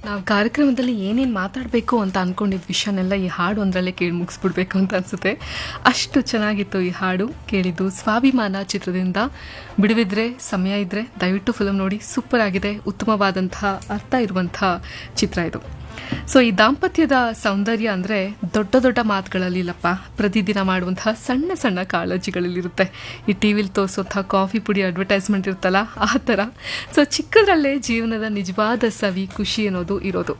ನಾವು ಕಾರ್ಯಕ್ರಮದಲ್ಲಿ ಏನೇನು ಮಾತಾಡಬೇಕು ಅಂತ ಅನ್ಕೊಂಡಿದ್ದ ವಿಷಯನೆಲ್ಲ ಈ ಹಾಡು ಒಂದರಲ್ಲೇ ಕೇಳಿ ಮುಗಿಸ್ಬಿಡ್ಬೇಕು ಅಂತ ಅನ್ಸುತ್ತೆ ಅಷ್ಟು ಚೆನ್ನಾಗಿತ್ತು ಈ ಹಾಡು ಕೇಳಿದ್ದು ಸ್ವಾಭಿಮಾನ ಚಿತ್ರದಿಂದ ಬಿಡುವಿದ್ರೆ ಸಮಯ ಇದ್ರೆ ದಯವಿಟ್ಟು ಫಿಲಮ್ ನೋಡಿ ಸೂಪರ್ ಆಗಿದೆ ಉತ್ತಮವಾದಂತಹ ಅರ್ಥ ಇರುವಂತಹ ಚಿತ್ರ ಇದು ಸೊ ಈ ದಾಂಪತ್ಯದ ಸೌಂದರ್ಯ ಅಂದರೆ ದೊಡ್ಡ ದೊಡ್ಡ ಮಾತುಗಳಲ್ಲಿ ಇಲ್ಲಪ್ಪ ಪ್ರತಿದಿನ ಮಾಡುವಂತಹ ಸಣ್ಣ ಸಣ್ಣ ಕಾಳಜಿಗಳಲ್ಲಿರುತ್ತೆ ಈ ಟಿ ವಿಲಿ ತೋರಿಸುವಂತಹ ಕಾಫಿ ಪುಡಿ ಅಡ್ವರ್ಟೈಸ್ಮೆಂಟ್ ಇರುತ್ತಲ್ಲ ಆ ಥರ ಸೊ ಚಿಕ್ಕದ್ರಲ್ಲೇ ಜೀವನದ ನಿಜವಾದ ಸವಿ ಖುಷಿ ಅನ್ನೋದು ಇರೋದು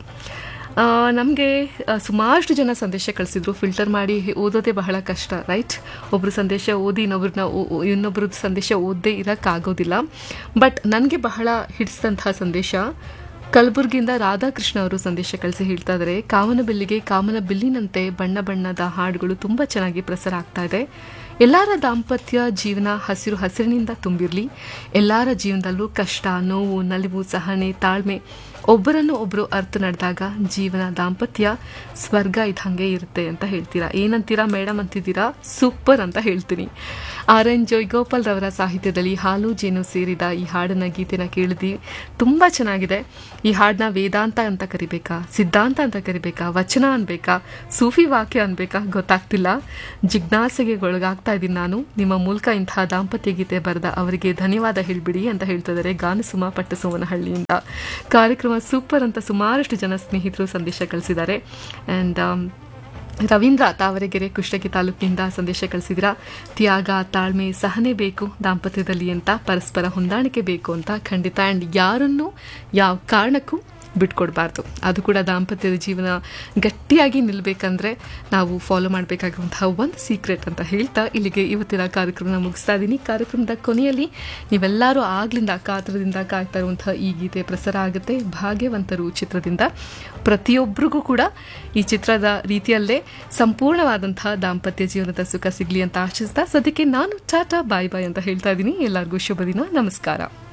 ನಮಗೆ ಸುಮಾರಷ್ಟು ಜನ ಸಂದೇಶ ಕಳಿಸಿದ್ರು ಫಿಲ್ಟರ್ ಮಾಡಿ ಓದೋದೇ ಬಹಳ ಕಷ್ಟ ರೈಟ್ ಒಬ್ಬರು ಸಂದೇಶ ಓದಿ ಇನ್ನೊಬ್ರನ್ನ ಇನ್ನೊಬ್ರದ್ದು ಸಂದೇಶ ಓದದೇ ಇರೋಕ್ಕಾಗೋದಿಲ್ಲ ಬಟ್ ನನಗೆ ಬಹಳ ಹಿಡಿಸಿದಂತಹ ಸಂದೇಶ ಕಲಬುರಗಿಯಿಂದ ರಾಧಾಕೃಷ್ಣ ಅವರು ಸಂದೇಶ ಕಳಿಸಿ ಹೇಳ್ತಾ ಇದ್ದಾರೆ ಕಾಮನ ಬಿಲ್ಲಿಗೆ ಕಾಮನ ಬಿಲ್ಲಿನಂತೆ ಬಣ್ಣ ಬಣ್ಣದ ಹಾಡುಗಳು ತುಂಬ ಚೆನ್ನಾಗಿ ಪ್ರಸಾರ ಆಗ್ತಾ ಇದೆ ಎಲ್ಲರ ದಾಂಪತ್ಯ ಜೀವನ ಹಸಿರು ಹಸಿರಿನಿಂದ ತುಂಬಿರಲಿ ಎಲ್ಲರ ಜೀವನದಲ್ಲೂ ಕಷ್ಟ ನೋವು ನಲಿವು ಸಹನೆ ತಾಳ್ಮೆ ಒಬ್ಬರನ್ನು ಒಬ್ಬರು ಅರ್ಥ ನಡೆದಾಗ ಜೀವನ ದಾಂಪತ್ಯ ಸ್ವರ್ಗ ಇದ್ದಂಗೆ ಇರುತ್ತೆ ಅಂತ ಹೇಳ್ತೀರಾ ಏನಂತೀರಾ ಮೇಡಮ್ ಅಂತಿದ್ದೀರಾ ಸೂಪರ್ ಅಂತ ಹೇಳ್ತೀನಿ ಆರ್ ಎನ್ ಜೋಯ್ಗೋಪಾಲ್ ರವರ ಸಾಹಿತ್ಯದಲ್ಲಿ ಹಾಲು ಜೇನು ಸೇರಿದ ಈ ಹಾಡನ್ನ ಗೀತೆನ ಕೇಳಿದ್ವಿ ತುಂಬ ಚೆನ್ನಾಗಿದೆ ಈ ಹಾಡನ್ನ ವೇದಾಂತ ಅಂತ ಕರಿಬೇಕಾ ಸಿದ್ಧಾಂತ ಅಂತ ಕರಿಬೇಕಾ ವಚನ ಅನ್ಬೇಕಾ ಸೂಫಿ ವಾಕ್ಯ ಅನ್ಬೇಕಾ ಗೊತ್ತಾಗ್ತಿಲ್ಲ ಜಿಜ್ಞಾಸೆಗೆ ಒಳಗಾಗ್ತಾ ಇದ್ದೀನಿ ನಾನು ನಿಮ್ಮ ಮೂಲಕ ಇಂತಹ ದಾಂಪತ್ಯ ಗೀತೆ ಬರೆದ ಅವರಿಗೆ ಧನ್ಯವಾದ ಹೇಳ್ಬಿಡಿ ಅಂತ ಹೇಳ್ತಿದ್ದಾರೆ ಗಾನಸುಮ ಪಟ್ಟಸೋಮನಹಳ್ಳಿಯಿಂದ ಕಾರ್ಯಕ್ರಮ ಸೂಪರ್ ಅಂತ ಸುಮಾರಷ್ಟು ಜನ ಸ್ನೇಹಿತರು ಸಂದೇಶ ಕಳಿಸಿದ್ದಾರೆ ಆ್ಯಂಡ್ ರವೀಂದ್ರ ತಾವರೆಗೆರೆ ಕುಷ್ಟಗಿ ತಾಲೂಕಿನಿಂದ ಸಂದೇಶ ಕಳಿಸಿದಿರಾ ತ್ಯಾಗ ತಾಳ್ಮೆ ಸಹನೆ ಬೇಕು ದಾಂಪತ್ಯದಲ್ಲಿ ಅಂತ ಪರಸ್ಪರ ಹೊಂದಾಣಿಕೆ ಬೇಕು ಅಂತ ಖಂಡಿತ ಆ್ಯಂಡ್ ಯಾರನ್ನು ಯಾವ ಕಾರಣಕ್ಕೂ ಬಿಟ್ಕೊಡ್ಬಾರ್ದು ಅದು ಕೂಡ ದಾಂಪತ್ಯದ ಜೀವನ ಗಟ್ಟಿಯಾಗಿ ನಿಲ್ಲಬೇಕಂದ್ರೆ ನಾವು ಫಾಲೋ ಮಾಡಬೇಕಾಗಿರುವಂತಹ ಒಂದು ಸೀಕ್ರೆಟ್ ಅಂತ ಹೇಳ್ತಾ ಇಲ್ಲಿಗೆ ಇವತ್ತಿನ ಕಾರ್ಯಕ್ರಮನ ಮುಗಿಸ್ತಾ ಇದ್ದೀನಿ ಕಾರ್ಯಕ್ರಮದ ಕೊನೆಯಲ್ಲಿ ನೀವೆಲ್ಲರೂ ಆಗ್ಲಿಂದ ಕಾತರದಿಂದ ಕಾಯ್ತಾ ಇರುವಂತಹ ಈ ಗೀತೆ ಪ್ರಸಾರ ಆಗುತ್ತೆ ಭಾಗ್ಯವಂತರು ಚಿತ್ರದಿಂದ ಪ್ರತಿಯೊಬ್ಬರಿಗೂ ಕೂಡ ಈ ಚಿತ್ರದ ರೀತಿಯಲ್ಲೇ ಸಂಪೂರ್ಣವಾದಂತಹ ದಾಂಪತ್ಯ ಜೀವನದ ಸುಖ ಸಿಗಲಿ ಅಂತ ಆಶಿಸ್ತಾ ಸದ್ಯಕ್ಕೆ ನಾನು ಟಾಟಾ ಬಾಯ್ ಬಾಯ್ ಅಂತ ಹೇಳ್ತಾ ಇದ್ದೀನಿ ಎಲ್ಲರಿಗೂ ಶುಭ ದಿನ ನಮಸ್ಕಾರ